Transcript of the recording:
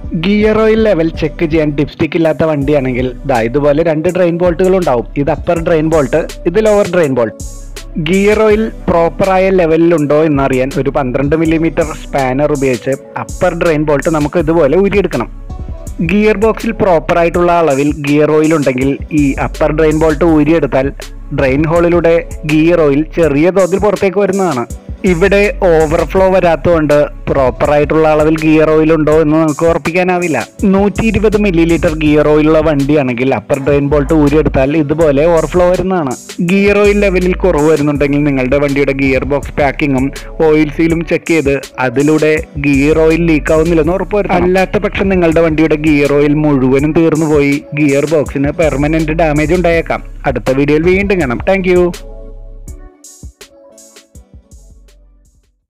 gear oil level check ചെയ്യാൻ dipstick ഇല്ലാത്ത വണ്ടിയാണെങ്കിൽ ദാ ഇതുപോലെ രണ്ട് ഡ്രെയിൻ ബോൾട്ടുകൾ ഉണ്ടാവും ഇത് അപ്പർ ഡ്രെയിൻ ബോൾട്ട് ഇത് lower drain bolt gear oil പ്രോപ്പറായ ലെവലിലുണ്ടോ എന്നറിയാൻ ഒരു പന്ത്രണ്ട് മില്ലിമീറ്റർ സ്പാനർ ഉപയോഗിച്ച് അപ്പർ ഡ്രെയിൻ ബോൾട്ട് നമുക്ക് ഇതുപോലെ ഊരിയെടുക്കണം ഗിയർ ബോക്സിൽ പ്രോപ്പർ ആയിട്ടുള്ള അളവിൽ ഗിയർ ഓയിൽ ഉണ്ടെങ്കിൽ ഈ അപ്പർ ഡ്രെയിൻ ബോൾട്ട് ഊരിയെടുത്താൽ ഡ്രെയിൻ ഹോളിലൂടെ ഗിയർ ഓയിൽ ചെറിയ തോതിൽ പുറത്തേക്ക് വരുന്നതാണ് ഇവിടെ ഓവർഫ്ലോ വരാത്തതുകൊണ്ട് പ്രോപ്പർ ആയിട്ടുള്ള അളവിൽ ഗിയർ ഓയിൽ ഉണ്ടോ എന്ന് നമുക്ക് ഉറപ്പിക്കാനാവില്ല നൂറ്റി ഇരുപത് മില്ലി ലിറ്റർ ഗിയർ ഓയിലുള്ള വണ്ടിയാണെങ്കിൽ അപ്പർ ഡ്രെയിൻ ബോൾട്ട് ഊരിയെടുത്താൽ ഇതുപോലെ ഓവർഫ്ലോ വരുന്നതാണ് ഗിയർ ഓയിൽ ലെവലിൽ കുറവ് വരുന്നുണ്ടെങ്കിൽ നിങ്ങളുടെ വണ്ടിയുടെ ഗിയർ ബോക്സ് പാക്കിങ്ങും ഓയിൽ സീലും ചെക്ക് ചെയ്ത് അതിലൂടെ ഗിയർ ഓയിൽ ലീക്ക് ആവുന്നില്ലെന്ന് ഉറപ്പുവരുത്തണം അല്ലാത്ത പക്ഷം നിങ്ങളുടെ വണ്ടിയുടെ ഗിയർ ഓയിൽ മുഴുവനും തീർന്നു പോയി ഗിയർ ബോക്സിന് പെർമനന്റ് ഡാമേജ് ഉണ്ടായേക്കാം അടുത്ത വീഡിയോയിൽ വീണ്ടും കാണാം താങ്ക്